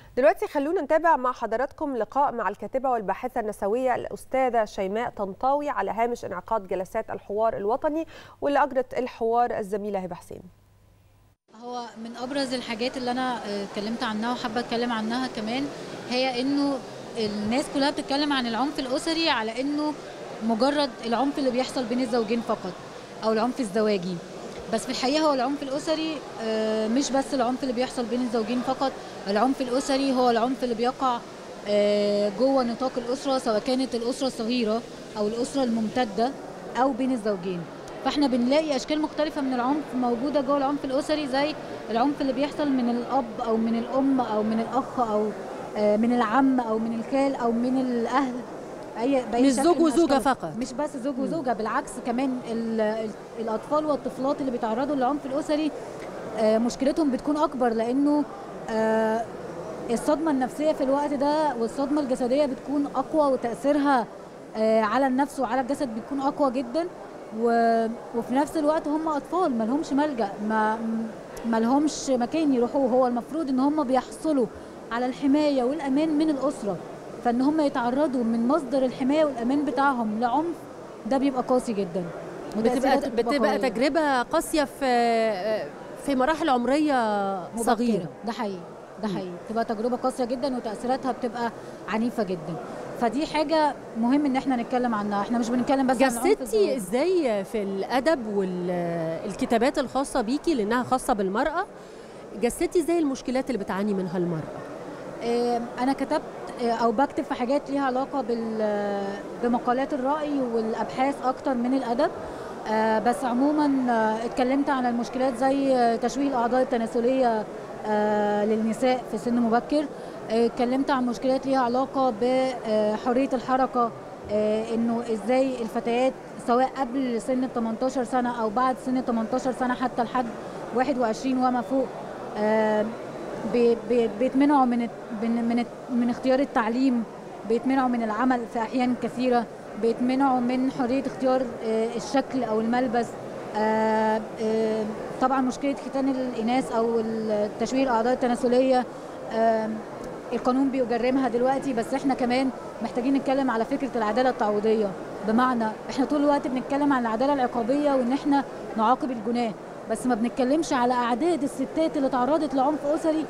دلوقتي خلونا نتابع مع حضراتكم لقاء مع الكاتبة والباحثة النسوية الأستاذة شيماء طنطاوي على هامش انعقاد جلسات الحوار الوطني واللي أجرت الحوار الزميلة هبة حسين هو من ابرز الحاجات اللي انا آه، اتكلمت عنها وحابه اتكلم عنها كمان هي انه الناس كلها بتتكلم عن العنف الاسري على انه مجرد العنف اللي بيحصل بين الزوجين فقط او العنف الزواجي بس في الحقيقه هو العنف الاسري آه، مش بس العنف اللي بيحصل بين الزوجين فقط العنف الاسري هو العنف اللي بيقع آه، جوه نطاق الاسره سواء كانت الاسره الصغيره او الاسره الممتده او بين الزوجين فاحنا بنلاقي اشكال مختلفه من العنف موجوده جوه العنف الاسري زي العنف اللي بيحصل من الاب او من الام او من الاخ او آه، من العم او من الخال او من الاهل اي بأي مش شكل زوج من وزوجة الأشكال. فقط. مش بس زوج وزوجه بالعكس كمان ال- ال- الاطفال والطفلات اللي بيتعرضوا للعنف الاسري آه، مشكلتهم بتكون اكبر لانه آه، الصدمه النفسيه في الوقت ده والصدمه الجسديه بتكون اقوى وتاثيرها آه، على النفس وعلى الجسد بيكون اقوى جدا و... وفي نفس الوقت هم اطفال ما لهمش ملجا ما ما لهمش مكان يروحوه هو المفروض ان هم بيحصلوا على الحمايه والامان من الاسره فان هم يتعرضوا من مصدر الحمايه والامان بتاعهم لعنف ده بيبقى قاسي جدا بتبقى وتأثيراته بتبقى قوية. تجربه قاسيه في في مراحل عمريه صغيره مبكرة. ده حقيقي ده حقيقي بتبقى تجربه قاسيه جدا وتاثيراتها بتبقى عنيفه جدا فدي حاجه مهم ان احنا نتكلم عنها احنا مش بنتكلم بس عن العنف جسدتي الزواجي. ازاي في الادب والكتابات الخاصه بيكي لانها خاصه بالمراه جسدتي ازاي المشكلات اللي بتعاني منها المراه آه، انا كتبت آه، او بكتب في حاجات ليها علاقه بال بمقالات الراي والابحاث اكتر من الادب آه، بس عموما آه، اتكلمت عن المشكلات زي آه، تشويه الاعضاء التناسليه آه، للنساء في سن مبكر آه، اتكلمت عن مشكلات ليها علاقه بحريه الحركه آه، انه ازاي الفتيات سواء قبل سن ال 18 سنه او بعد سن ال 18 سنه حتى لحد 21 وما فوق آه، بي- بي- بيتمنعوا من الت- من من الت- من اختيار التعليم بيتمنعوا من العمل في احيان كثيره بيتمنعوا من حريه اختيار آه، الشكل او الملبس آه، آه، طبعا مشكله ختان الاناث او ال- تشويه الاعضاء التناسليه آه، القانون بيجرمها دلوقتي بس احنا كمان محتاجين نتكلم على فكره العداله التعويضيه بمعنى احنا طول الوقت بنتكلم عن العداله العقابيه وان احنا نعاقب الجناه بس ما بنتكلمش على اعداد الستات اللي تعرضت لعنف اسري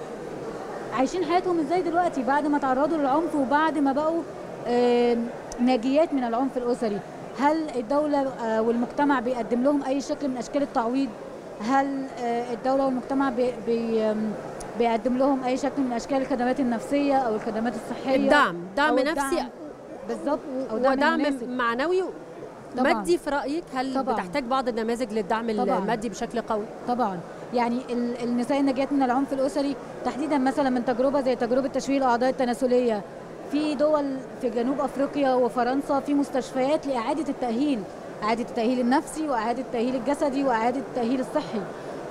عايشين حياتهم ازاي دلوقتي بعد ما تعرضوا للعنف وبعد ما بقوا آم، ناجيات من العنف الاسري هل الدوله آه، والمجتمع بيقدم لهم اي شكل من اشكال التعويض هل آه، الدوله والمجتمع بي بي آم، بيقدم لهم اي شكل من اشكال الخدمات النفسيه او الخدمات الصحيه الدعم دعم أو نفسي الدعم. بالظبط او دعم, ودعم مناسب. معنوي طبعاً. مادي في رايك هل طبعاً. بتحتاج بعض النماذج للدعم طبعاً. المادي بشكل قوي طبعا يعني ال- النساء الناجيات من العنف الاسري تحديدا مثلا من تجربه زي تجربه تشويه الاعضاء التناسليه في دول في جنوب افريقيا وفرنسا في مستشفيات لاعاده التاهيل اعاده التاهيل النفسي واعاده التاهيل الجسدي واعاده التاهيل الصحي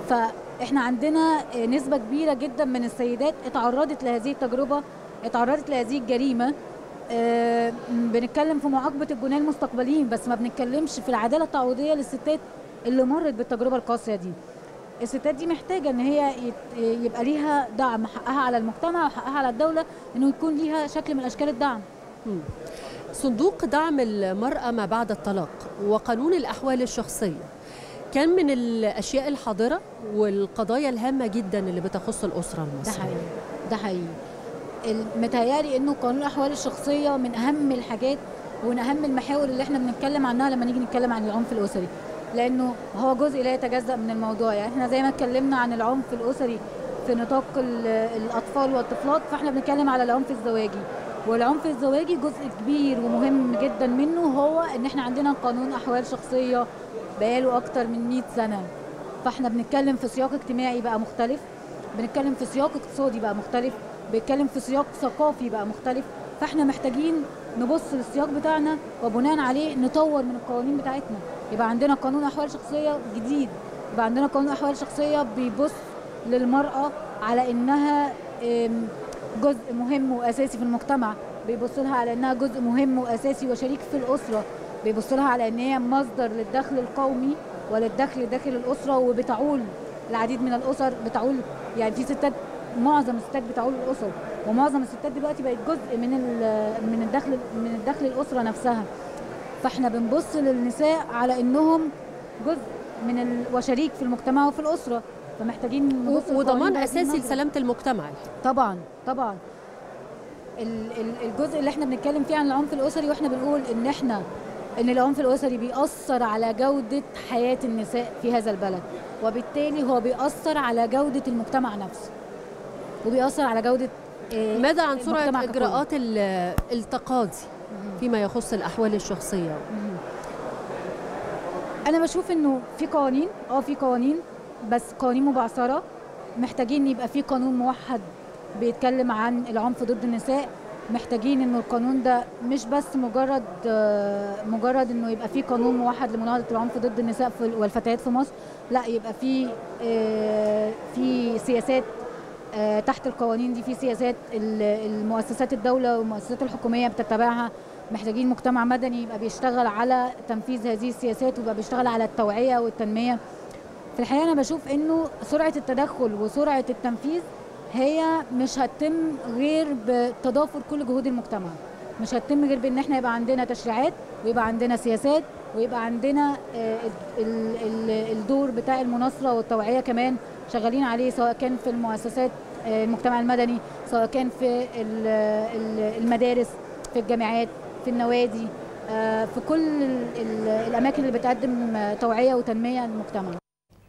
فاحنا عندنا آه، نسبه كبيره جدا من السيدات اتعرضت لهذه التجربه اتعرضت لهذه الجريمه آه، بنتكلم في معاقبه الجناه المستقبليين بس ما بنتكلمش في العداله التعويضيه للستات اللي مرت بالتجربه القاسيه دي الستات دي محتاجه ان هي يت- يبقى ليها دعم حقها على المجتمع وحقها على الدوله انه يكون ليها شكل من اشكال الدعم صندوق دعم المرأة ما بعد الطلاق وقانون الأحوال الشخصية كان من الأشياء الحاضرة والقضايا الهامة جدا اللي بتخص الأسرة ده المصرية حقيقي ده حقيقي ال- متهيألي انه قانون الاحوال الشخصيه من اهم الحاجات ومن اهم المحاور اللي احنا بنتكلم عنها لما نيجي نتكلم عن العنف الاسري لانه هو جزء لا يتجزا من الموضوع يعني احنا زي ما اتكلمنا عن العنف الاسري في نطاق ال- الاطفال والطفلات فاحنا بنتكلم على العنف الزواجي والعنف الزواجي جزء كبير ومهم جدا منه هو ان احنا عندنا قانون احوال شخصيه بقاله اكتر من 100 سنه فاحنا بنتكلم في سياق اجتماعي بقى مختلف بنتكلم في سياق اقتصادي بقى مختلف بنتكلم في سياق ثقافي بقى مختلف فاحنا محتاجين نبص للسياق بتاعنا وبناء عليه نطور من القوانين بتاعتنا يبقى عندنا قانون احوال شخصيه جديد يبقى عندنا قانون احوال شخصيه بيبص للمراه على انها آم، جزء مهم واساسي في المجتمع بيبص لها على انها جزء مهم واساسي وشريك في الاسره بيبص لها على ان هي مصدر للدخل القومي وللدخل داخل الاسره وبتعول العديد من الاسر بتعول يعني في ستات معظم الستات بتعول الاسر ومعظم الستات دلوقتي بقت جزء من ال- من الدخل من الدخل الاسره نفسها فاحنا بنبص للنساء على انهم جزء من ال... وشريك في المجتمع وفي الاسره فمحتاجين نبص و- وضمان للقوانين بهذه اساسي النظرة. لسلامه المجتمع طبعا طبعا ال- ال- الجزء اللي احنا بنتكلم فيه عن العنف الاسري واحنا بنقول ان احنا ان العنف الاسري بيأثر على جوده حياه النساء في هذا البلد وبالتالي هو بيأثر على جوده المجتمع نفسه وبيأثر على جوده آه، ماذا عن سرعه المجتمع ككل. اجراءات ال- التقاضي فيما يخص الاحوال الشخصيه انا بشوف انه في قوانين اه في قوانين بس قوانين مبعثره محتاجين يبقى في قانون موحد بيتكلم عن العنف ضد النساء محتاجين انه القانون ده مش بس مجرد آه، مجرد انه يبقى في قانون موحد لمناهضه العنف ضد النساء في- والفتيات في مصر لا يبقى في آه، في سياسات آه، تحت القوانين دي في سياسات ال- المؤسسات الدوله والمؤسسات الحكوميه بتتبعها محتاجين مجتمع مدني يبقى بيشتغل على تنفيذ هذه السياسات ويبقى بيشتغل على التوعيه والتنميه في الحقيقه انا بشوف انه سرعه التدخل وسرعه التنفيذ هي مش هتتم غير بتضافر كل جهود المجتمع مش هتتم غير بان احنا يبقى عندنا تشريعات ويبقى عندنا سياسات ويبقى عندنا آه، ال- ال- الدور بتاع المناصره والتوعيه كمان شغالين عليه سواء كان في المؤسسات آه، المجتمع المدني سواء كان في ال- ال- المدارس في الجامعات في النوادي آه، في كل ال- ال- الاماكن اللي بتقدم آه، توعيه وتنميه للمجتمع